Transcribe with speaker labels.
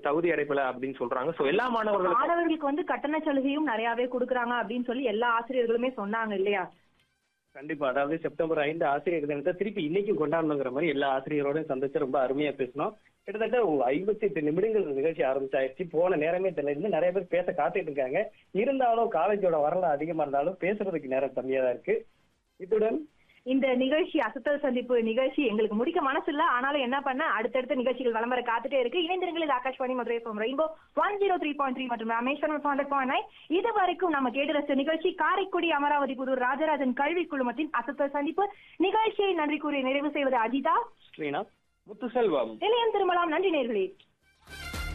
Speaker 1: தகுதி அடைப்பல அப்படின்னு சொல்றாங்க சோ எல்லா மாணவர்களுக்கும்
Speaker 2: மாணவர்களுக்கு வந்து கட்டண சலுகையும் நிறையவே கொடுக்குறாங்க அப்படின்னு சொல்லி எல்லா ஆசிரியர்களுமே சொன்னாங்க இல்லையா
Speaker 3: கண்டிப்பா அதாவது செப்டம்பர் ஐந்து ஆசிரியர் தினத்தை திருப்பி இன்னைக்கும் கொண்டாடணுங்கிற மாதிரி எல்லா ஆசிரியரோடையும் சந்திச்சு ரொம்ப அருமையா பேசணும் கிட்டத்தட்ட ஐம்பத்தி எட்டு நிமிடங்கள் இந்த நிகழ்ச்சி ஆரம்பிச்சாயிருச்சு போன நேரமே தெரியல இன்னும் நிறைய பேர் பேச காத்துட்டு இருக்காங்க இருந்தாலும் காலேஜோட வரலாறு அதிகமா இருந்தாலும் பேசுறதுக்கு நேரம் கம்மியா தான் இருக்கு இத்துடன்
Speaker 2: இந்த நிகழ்ச்சி அசத்தல் சந்திப்பு நிகழ்ச்சி எங்களுக்கு முடிக்க மனசு இல்ல ஆனாலும் என்ன பண்ண அடுத்தடுத்த நிகழ்ச்சிகள் வலம் வர காத்துட்டே இருக்கு இணைந்திருங்கள் இது Akashvani Madurai from rainbow one zero three point three மற்றும் ராமேஸ்வரம் ஹண்ட்ரட் பாயிண்ட் நைன் இது வரைக்கும் நம்ம கேட்டு ரசித்த நிகழ்ச்சி காரைக்குடி அமராவதி புதூர் ராஜராஜன் கல்வி குழுமத்தின் அசத்தல் சந்திப்பு நிகழ்ச்சியை நன்றி கூறி நிறைவு செய்வது அஜிதா
Speaker 3: ஸ்ரீனா முத்துசெல்வம்
Speaker 2: நிலையம் திரும்பலாம் நன்றி நேர்களே